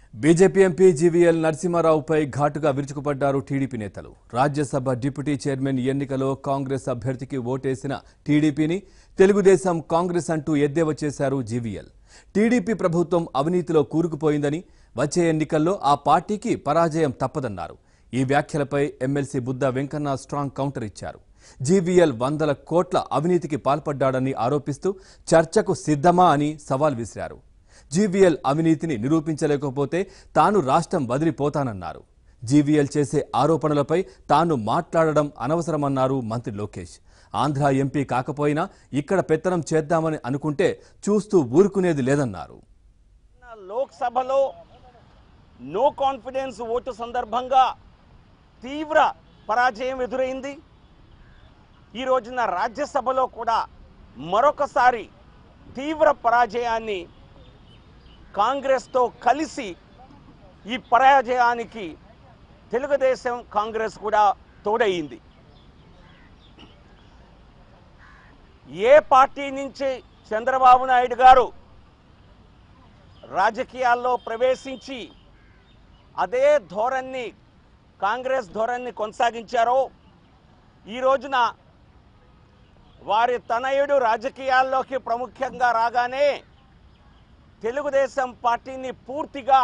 BJP MP GVL నరసింహారావుపై ఘాటుగా విరుచుకుపడ్డారు TDP నేతలు రాజ్యసభ డిప్యూటీ చైర్మన్ ఎన్నికలో కాంగ్రెస్ అభ్యర్థికి ఓటేసిన టీడీపీని తెలుగుదేశం కాంగ్రెస్ అంటూ ఎద్దేవా చేశారు జీవీఎల్ టీడీపీ ప్రభుత్వం అవినీతిలో కూరుకుపోయిందని వచ్చే ఎన్నికల్లో ఆ పార్టీకి పరాజయం తప్పదన్నారు ఈ వ్యాఖ్యలపై MLC Buddha Venkanna strong counter ఇచ్చారు జీవీఎల్ వందల కోట్ల అవినీతికి పాల్పడ్డాడని ఆరోపిస్తూ చర్చకు సిద్ధమా అని సవాల్ విసిరారు జీవీఎల్ అవినీతిని నిరూపించలేకపోతే తాను రాష్ట్రం వదిలిపోతానన్నారు జీవీఎల్ చేసే ఆరోపణలపై తాను మాట్లాడడం అనవసరమన్నారు మంత్రి లోకేష్ ఆంధ్ర ఎంపీ కాకపోయినా ఇక్కడ పెత్తనం చేద్దామని అనుకుంటే చూస్తూ ఊరుకునేది లేదన్నారు లోక్సభలో నో కాన్ఫిడెన్స్ ఓటు సందర్భంగా తీవ్ర పరాజయం ఎదురైంది ఈ రోజున రాజ్యసభలో కూడా మరొకసారి తీవ్ర పరాజయాన్ని కాంగ్రెస్తో కలిసి ఈ పరాజయానికి తెలుగుదేశం కాంగ్రెస్ కూడా తోడయింది ఏ పార్టీ నుంచి చంద్రబాబు నాయుడు గారు రాజకీయాల్లో ప్రవేశించి అదే ధోరణి కాంగ్రెస్ ధోరణి కొనసాగించారో ఈ రోజున వారి తనయుడు రాజకీయాల్లోకి ప్రముఖంగా రాగానే తెలుగుదేశం పార్టీని పూర్తిగా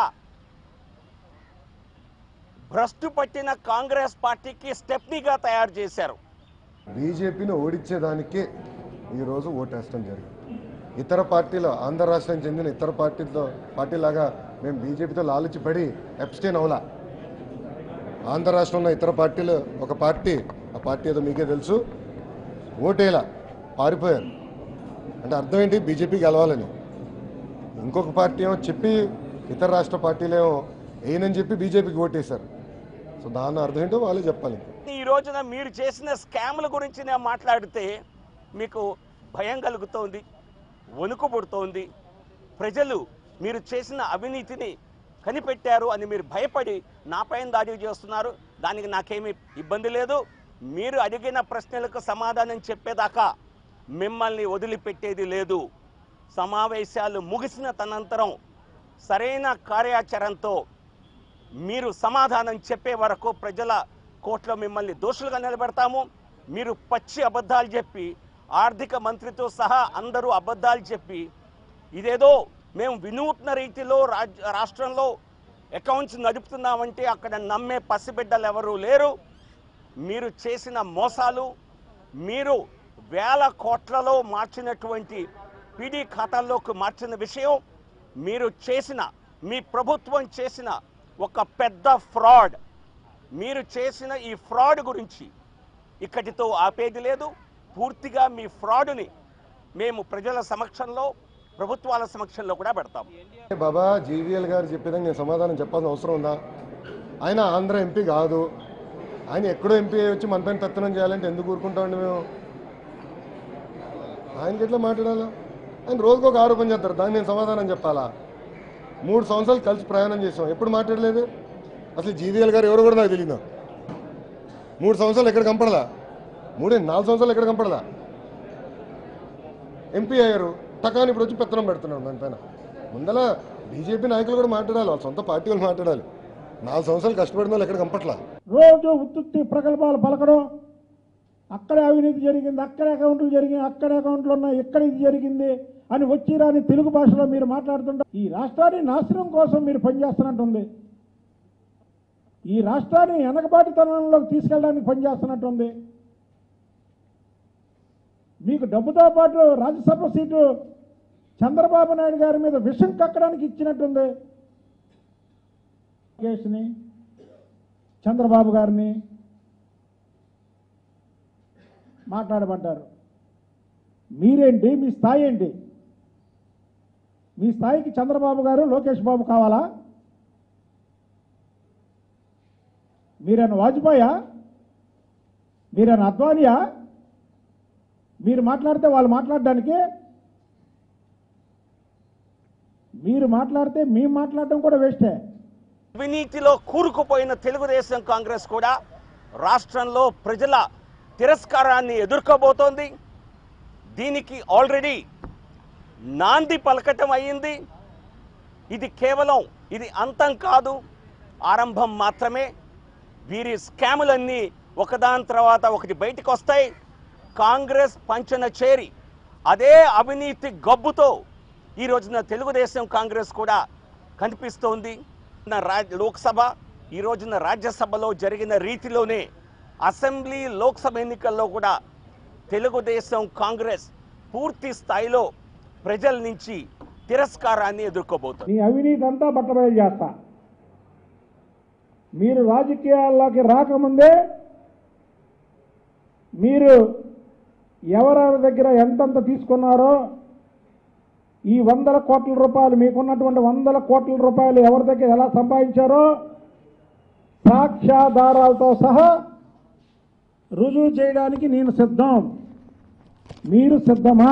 భ్రష్టు పట్టిన కాంగ్రెస్ పార్టీకి స్టెప్నీగా తయారు చేశారు బీజేపీని ఓడించేదానికే ఈరోజు ఓటేస్తాం జరిగింది ఇతర పార్టీలో ఆంధ్ర రాష్ట్రం చెందిన ఇతర పార్టీలతో పార్టీలాగా మేము బీజేపీతో లాలుచిపడి ఎప్స్టైన్ అవలా ఆంధ్ర రాష్ట్రంలో ఇతర పార్టీలు ఒక పార్టీ ఆ పార్టీ ఏదో మీకే తెలుసు ఓటేలా పారిపోయారు అంటే అర్థం ఏంటి బీజేపీ గెలవాలని ఇంకొక పార్టీ ఏమో చెప్పి ఇతర రాష్ట్ర పార్టీలేమో వేయనని చెప్పి బీజేపీకి ఓటేశారు సో దాని అర్థం ఏంటో వాళ్ళే చెప్పాలి ఈ రోజున మీరు చేసిన స్కామ్ల గురించి నేను మాట్లాడితే మీకు భయం కలుగుతోంది వణుకు పుడుతోంది ప్రజలు మీరు చేసిన అవినీతిని కనిపెట్టారు అని మీరు భయపడి నాపైన దాడి చేస్తున్నారు దానికి నాకేమీ ఇబ్బంది లేదు మీరు అడిగిన ప్రశ్నలకు సమాధానం చెప్పేదాకా మిమ్మల్ని వదిలిపెట్టేది లేదు సమావేశాలు ముగిసిన తనంతరం సరైన కార్యాచరణతో మీరు సమాధానం చెప్పే వరకు ప్రజల కోర్టులో మిమ్మల్ని దోషులుగా నిలబెడతాము మీరు పచ్చి అబద్ధాలు చెప్పి ఆర్థిక మంత్రితో సహా అందరూ అబద్ధాలు చెప్పి ఇదేదో మేము వినూత్న రీతిలో రాజ్ రాష్ట్రంలో అకౌంట్స్ నడుపుతున్నామంటే అక్కడ నమ్మే పసిబిడ్డలు ఎవరూ లేరు మీరు చేసిన మోసాలు మీరు వేల కోట్లలో మార్చినటువంటి పీడీ ఖాతాల్లోకి మార్చిన విషయం మీరు చేసిన మీ ప్రభుత్వం చేసిన ఒక పెద్ద ఫ్రాడ్ మీరు చేసిన ఈ ఫ్రాడ్ గురించి ఇక్కడితో ఆపేది లేదు పూర్తిగా మీ ఫ్రాడ్ని మేము ప్రజల సమక్షంలో ప్రభుత్వాల సమక్షంలో కూడా పెడతాం బాబా జీవీఎల్ గారు చెప్పేదానికి నేను సమాధానం చెప్పాల్సిన అవసరం ఉందా ఆయన ఆంధ్ర ఎంపీ కాదు ఆయన ఎక్కడో ఎంపీ అయ్యి వచ్చి మన పైన తత్తనం చేయాలంటే ఎందుకు ఊరుకుంటామండి మేము ఆయనకి ఎట్లా మాట్లాడాలా ఆయన రోజుకు ఒక ఆరోపణ చేస్తారు దాన్ని నేను సమాధానం చెప్పాలా మూడు సంవత్సరాలు కలిసి ప్రయాణం చేసాం ఎప్పుడు మాట్లాడలేదు అసలు జీవీఎల్ గారు ఎవరు కూడా నాకు తెలియదు మూడు సంవత్సరాలు ఎక్కడ కంపడలా మూడే నాలుగు సంవత్సరాలు ఎక్కడ కంపడలా ఎంపీ అయ్యారు టకాని ఇప్పుడు వచ్చి పెత్తనం పెడుతున్నాడు దానిపైన ముందల బీజేపీ నాయకులు కూడా మాట్లాడాలి వాళ్ళ సొంత పార్టీ వాళ్ళు మాట్లాడాలి నాలుగు సంవత్సరాలు కష్టపడిన వాళ్ళు ఎక్కడ కంపట్లా రోజు ఉత్తుత్తి ప్రగల్భాలు పలకడం అక్కడే అవినీతి జరిగింది అక్కడే అకౌంట్లు జరిగింది అక్కడే అకౌంట్లు ఉన్నాయి ఇక్కడ ఇది జరిగింది అని వచ్చి రాని తెలుగు భాషలో మీరు మాట్లాడుతుంటారు ఈ రాష్ట్రాన్ని నాశనం కోసం మీరు పనిచేస్తున్నట్టుంది ఈ రాష్ట్రాన్ని వెనకబాటుతనంలోకి తీసుకెళ్ళడానికి పనిచేస్తున్నట్టుంది మీకు డబ్బుతో పాటు రాజ్యసభ సీటు చంద్రబాబు నాయుడు గారి మీద విషం కక్కడానికి ఇచ్చినట్టుంది కేసుని చంద్రబాబు గారిని మాట్లాడబడ్డారు మీరేంటి మీ స్థాయి ఏంటి మీ స్థాయికి చంద్రబాబు గారు లోకేష్ బాబు కావాలా మీరైనా వాజ్పేయా మీరైనా అద్వానియా మీరు మాట్లాడితే వాళ్ళు మాట్లాడడానికి మీరు మాట్లాడితే మేము మాట్లాడడం కూడా వేస్టే అవినీతిలో కూరుకుపోయిన తెలుగుదేశం కాంగ్రెస్ కూడా రాష్ట్రంలో ప్రజల తిరస్కారాన్ని ఎదుర్కోబోతోంది దీనికి ఆల్రెడీ నాంది పలకటం అయ్యింది ఇది కేవలం ఇది అంతం కాదు ఆరంభం మాత్రమే వీరి స్కాములన్నీ ఒకదాని తర్వాత ఒకటి బయటకు వస్తాయి కాంగ్రెస్ పంచన చేరి అదే అవినీతి గబ్బుతో ఈ రోజున తెలుగుదేశం కాంగ్రెస్ కూడా కనిపిస్తోంది నా రాజ్ లోక్సభ ఈ రోజున రాజ్యసభలో జరిగిన రీతిలోనే అసెంబ్లీ లోక్సభ ఎన్నికల్లో కూడా తెలుగుదేశం కాంగ్రెస్ పూర్తి స్థాయిలో ప్రజల నుంచి తిరస్కారాన్ని ఎదుర్కోబోతుంది నీ అవినీతి అంతా బట్టబయలు చేస్తా మీరు రాజకీయాల్లోకి రాకముందే మీరు ఎవరెవరి దగ్గర ఎంతెంత తీసుకున్నారో ఈ వందల కోట్ల రూపాయలు మీకున్నటువంటి వందల కోట్ల రూపాయలు ఎవరి దగ్గర ఎలా సంపాదించారో సాక్ష్యాధారాలతో సహా రుజువు చేయడానికి నేను సిద్ధం మీరు సిద్ధమా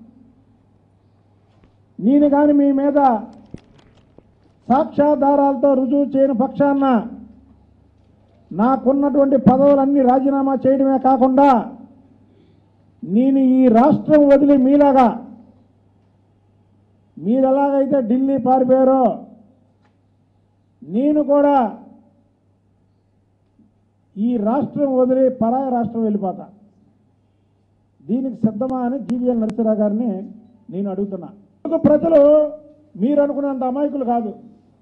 నేను కానీ మీ మీద సాక్ష్యాధారాలతో రుజువు చేయని పక్షాన నాకున్నటువంటి పదవులన్నీ రాజీనామా చేయడమే కాకుండా నేను ఈ రాష్ట్రం వదిలి మీలాగా మీరు ఎలాగైతే ఢిల్లీ పారిపోయారో నేను కూడా ఈ రాష్ట్రం వదిలి పరాయ రాష్ట్రం వెళ్ళిపోతా దీనికి సిద్ధమా అని జీవీఎల్ నరసింహరావు గారిని నేను అడుగుతున్నా తెలుగు ప్రజలు మీరు అనుకునేంత అమాయకులు కాదు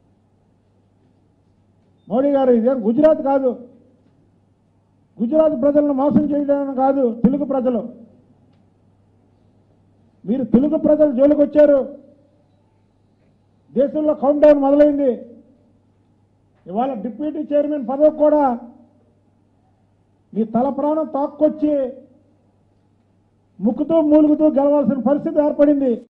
మోడీ గారు ఇదేం గుజరాత్ కాదు గుజరాత్ ప్రజలను మోసం చేయడం కాదు తెలుగు ప్రజలు మీరు తెలుగు ప్రజలు జోలికి వచ్చారు దేశంలో కౌంట్ డౌన్ మొదలైంది ఇవాళ డిప్యూటీ చైర్మన్ పదవి కూడా మీ తల ప్రాణం తాక్కొచ్చి ముక్కుతూ మూలుగుతూ గెలవాల్సిన పరిస్థితి ఏర్పడింది